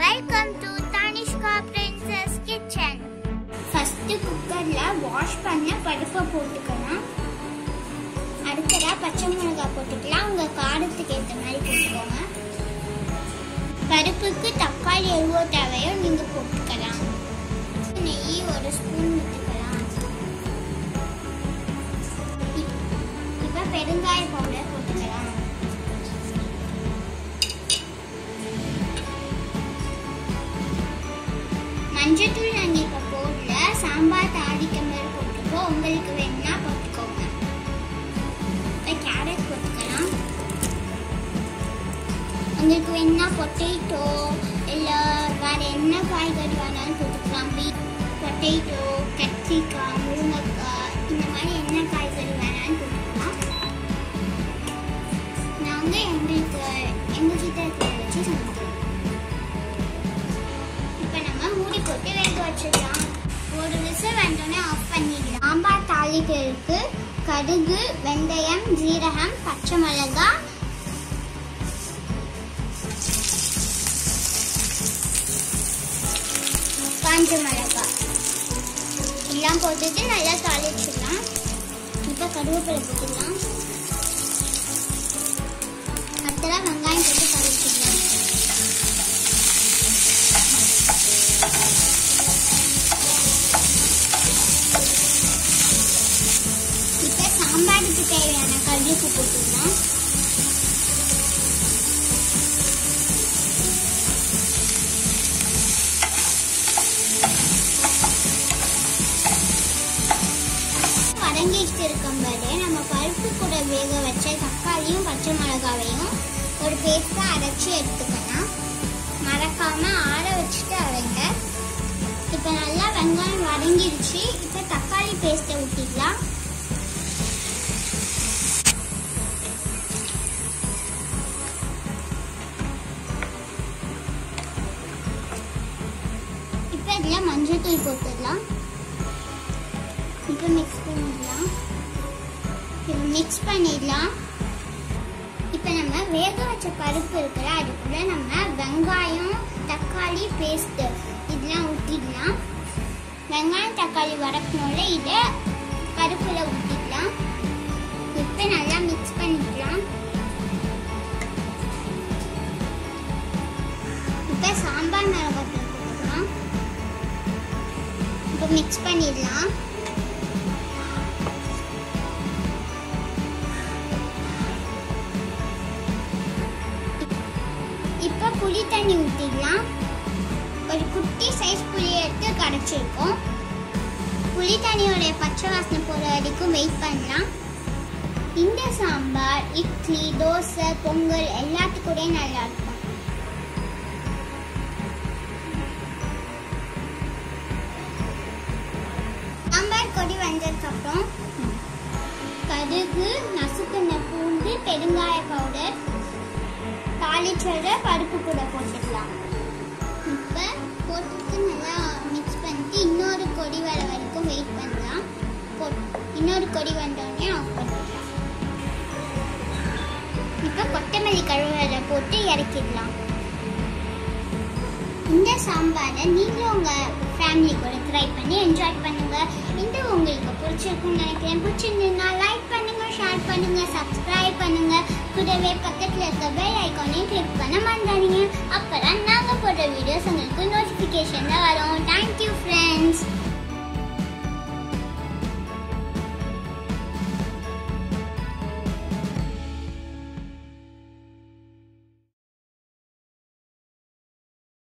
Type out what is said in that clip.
welcome to Dhanishka princess kitchen first குக்கர்ல wash பண்ண பருப்பை போட்டுக்கலாம் அடுத்ததா பச்சை மிளகாய் போட்டுக்கலாம் உங்க காரத்துக்கு ஏற்ற மாதிரி போட்டுக்கோங்க பருப்புக்கு தக்காளி எவ்வளோ தேவையோ நீங்க போட்டுக்கலாம் நெய் ஒரு ஸ்பூன் விட்டுக்கலாம் இப்- இப்ப பெருங்காய பவுடர் போட்டுக்கலாம் மஞ்சத்தூள் நாங்கள் இப்போ போடல சாம்பார் தாளிக்க மாதிரி போட்டுக்கோ உங்களுக்கு வேணும்னா போட்டுக்கோங்க இப்போ கேரட் போட்டுக்கலாம் உங்களுக்கு வேணும்னா பொட்டேட்டோ இல்லை வேற என்ன காய்கறி வேணாலும் போட்டுக்கலாம் பீட் பொட்டேட்டோ கத்திரிக்காய் முருங்கைக்காய் இந்த மாதிரி என்ன காய்கறி வேணாலும் போட்டுக்கலாம் நாங்கள் எங்களுக்கு எங்கள் கிட்ட இருக்கிறத வச்சு சமைக்கிறோம் இப்போ நம்ம மூடி போட்டு வேக வச்சிடலாம் ஒரு விசில் வந்தோடனே ஆஃப் பண்ணிடலாம் சாம்பார் தாளிக்கிறதுக்கு கடுகு வெந்தயம் ஜீரகம் பச்சை மிளகாய் காஞ்ச மிளகாய் எல்லாம் போட்டுட்டு நல்லா தாளிச்சிடலாம் இப்போ கருவேப்பிலை போட்டுக்கலாம் அடுத்தலாம் வெங்காயம் போட்டு தாளிச்சிடலாம் இப்போ சாம்பாருக்கு தேவையான கல்லுப்பு போட்டுக்கலாம் வதங்கிட்டு இருக்கும்போது நம்ம பருப்பு கூட வேக வச்ச தக்காளியும் பச்சை மிளகாவையும் ஒரு பேஸ்டா அரைச்சி எடுத்துக்கலாம் மறக்காம ஆற வச்சுட்டு அரைங்க இப்போ நல்லா வெங்காயம் வதங்கிடுச்சு இப்போ தக்காளி பேஸ்ட்டை ஊற்றிக்கலாம் இப்போ இதில் மஞ்சள் தூள் போட்டுடலாம் இப்போ மிக்ஸ் பண்ணிடலாம் இப்போ மிக்ஸ் பண்ணிடலாம் இப்போ நம்ம வேக வச்ச பருப்பு இருக்குல்ல அதுக்குள்ள நம்ம வெங்காயம் தக்காளி பேஸ்ட் இதெல்லாம் ஊற்றிடலாம் வெங்காயம் தக்காளி வதக்கணும்ல இதை பருப்புல ஊற்றிடலாம் இப்போ நல்லா மிக்ஸ் பண்ணிக்கலாம் இப்போ சாம்பார் மிளகாத்தூள் போட்டுக்கலாம் இப்போ மிக்ஸ் பண்ணிடலாம் இப்போ புளி தண்ணி ஊற்றிடலாம் ஒரு குட்டி சைஸ் புளி எடுத்து கரைச்சிருக்கோம் புளி தண்ணியோட பச்சை வாசனை போகிற வரைக்கும் வெயிட் பண்ணலாம் இந்த சாம்பார் இட்லி தோசை பொங்கல் எல்லாத்துக்கூடயே நல்லா இருக்கும் சாம்பார் கொடி வந்ததுக்கப்புறம் கடுகு நசுக்குன பூண்டு பெருங்காய பவுடர் தாளிச்சோட பருப்பு கூட போட்டுக்கலாம் இப்போ போட்டுட்டு நல்லா மிக்ஸ் பண்ணிட்டு இன்னொரு கொடி வர வரைக்கும் வெயிட் பண்ணலாம் போ- இன்னொரு கொடி வந்தோடனே ஆஃப் பண்ணிடலாம் இப்போ கொத்தமல்லி கருவேலை போட்டு இறக்கிடலாம் இந்த சாம்பாரை நீங்களும் உங்கள் ஃபேமிலி கூட ட்ரை பண்ணி என்ஜாய் பண்ணுங்க இந்த உங்களுக்கு பிடிச்சிருக்குன்னு நினைக்கிறேன் பிடிச்சிருந்ததுன்னா லைக் பண்ணுங்க ஷேர் பண்ணுங்க சப்ஸ்கிரைப் பண்ணுங்க கூடவே பக்கத்தில் இருக்க பெல் ஐக்கானையும் கிளிக் பண்ண மறந்துடாதீங்க அப்பதான் நாங்கள் போடுற வீடியோஸ் உங்களுக்கு நோட்டிஃபிகேஷனில் வரும் தேங்க்ஸ்